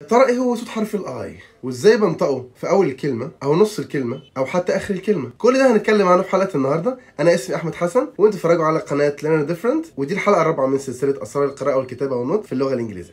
ترى ايه هو صوت حرف الاي وازاي بنطقه في اول الكلمه او نص الكلمه او حتى اخر الكلمه كل ده هنتكلم عنه في حلقه النهارده انا اسمي احمد حسن وانتوا بتتفرجوا على قناه ليرن ديفرنت ودي الحلقه الرابعه من سلسله اسرار القراءه والكتابه والنطق في اللغه الانجليزيه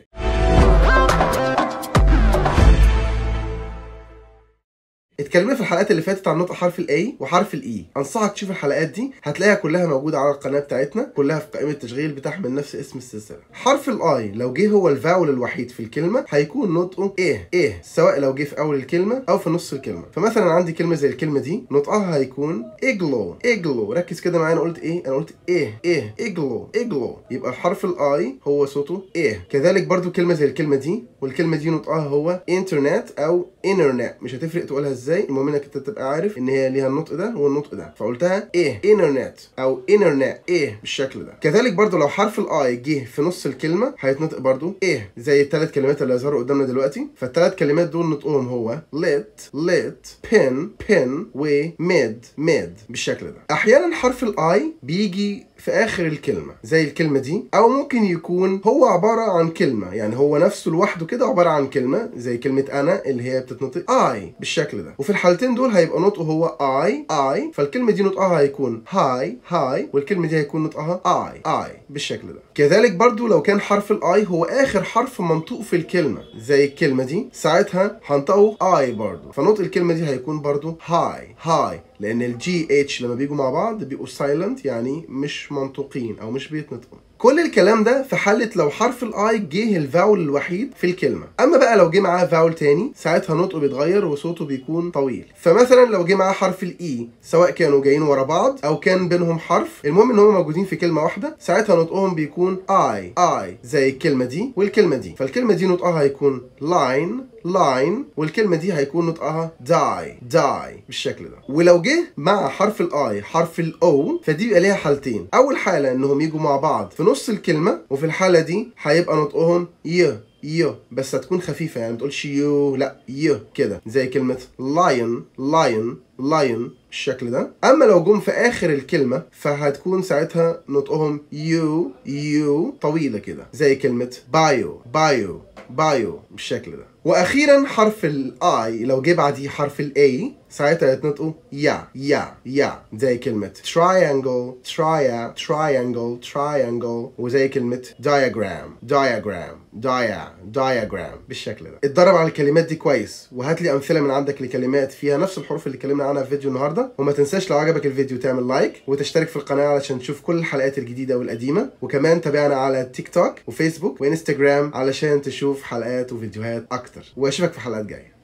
اتكلمنا في الحلقات اللي فاتت عن نطق حرف الاي وحرف الاي انصحك تشوف الحلقات دي هتلاقيها كلها موجوده على القناه بتاعتنا كلها في قائمه تشغيل بتحمل نفس اسم السلسله حرف الاي لو جه هو الفاول الوحيد في الكلمه هيكون نطقه ايه ايه سواء لو جه في اول الكلمه او في نص الكلمه فمثلا عندي كلمه زي الكلمه دي نطقها هيكون اجلو اجلو ركز كده معايا انا قلت ايه انا قلت ايه ايه اجلو اجلو يبقى حرف الاي هو صوته ايه كذلك برضو كلمه زي الكلمه دي والكلمه دي نطقها هو انترنت او انترنت مش هتفرق تقولها ازاي المهم انك انت تبقى عارف ان هي ليها النطق ده والنطق ده فقلتها ايه انترنت او انترنت ايه بالشكل ده كذلك برضو لو حرف الاي جه في نص الكلمه هيتنطق برضو ايه زي الثلاث كلمات اللي هيظهروا قدامنا دلوقتي فالثلاث كلمات دول نطقهم هو lit lit pin pin و mid mid بالشكل ده احيانا حرف الاي بيجي في اخر الكلمه زي الكلمه دي او ممكن يكون هو عباره عن كلمه يعني هو نفسه لوحده كده عباره عن كلمه زي كلمه انا اللي هي بتتنطق اي بالشكل ده وفي الحالتين دول هيبقى نطقه هو اي اي فالكلمه دي نطقها هيكون هاي هاي والكلمه دي هيكون نطقها اي اي بالشكل ده كذلك برضو لو كان حرف الاي هو اخر حرف منطوق في الكلمه زي الكلمه دي ساعتها هنطقه اي برضو فنطق الكلمه دي هيكون برضو هاي هاي لان الجي اتش لما بيجوا مع بعض بيبقوا سايلنت يعني مش منطوقين او مش بيتنطقوا كل الكلام ده في حالة لو حرف الاي جه الفاول الوحيد في الكلمة اما بقى لو جه معاه فاول تاني ساعتها نطقه بيتغير وصوته بيكون طويل فمثلا لو جه معاه حرف الاي سواء كانوا جايين ورا بعض او كان بينهم حرف المهم ان هم موجودين في كلمة واحدة ساعتها نطقهم بيكون اي اي زي الكلمة دي والكلمة دي فالكلمة دي نطقها هيكون لاين لاين والكلمة دي هيكون نطقها داي داي بالشكل ده ولو جه مع حرف الاي حرف الاو فدي بيبقى ليها حالتين اول حالة انهم يجوا مع بعض في نص الكلمة وفي الحالة دي هيبقى نطقهم ي يو بس هتكون خفيفة يعني ما تقولش يو لا يو كده زي كلمة لاين لاين لاين بالشكل ده اما لو جم في اخر الكلمة فهتكون ساعتها نطقهم يو يو طويلة كده زي كلمة بايو بايو بايو بالشكل ده واخيرا حرف الاي لو جه بعديه حرف الاي ساعتها يتنطقوا يا يا يا زي كلمة triangle ترايا triangle triangle وزي كلمة diagram diagram dia diagram بالشكل ده اتدرب على الكلمات دي كويس وهات لي امثله من عندك لكلمات فيها نفس الحروف اللي اتكلمنا عنها في فيديو النهارده وما تنساش لو عجبك الفيديو تعمل لايك وتشترك في القناه علشان تشوف كل الحلقات الجديده والقديمه وكمان تابعنا على تيك توك وفيسبوك وانستجرام علشان تشوف حلقات وفيديوهات اكتر واشوفك في حلقات جايه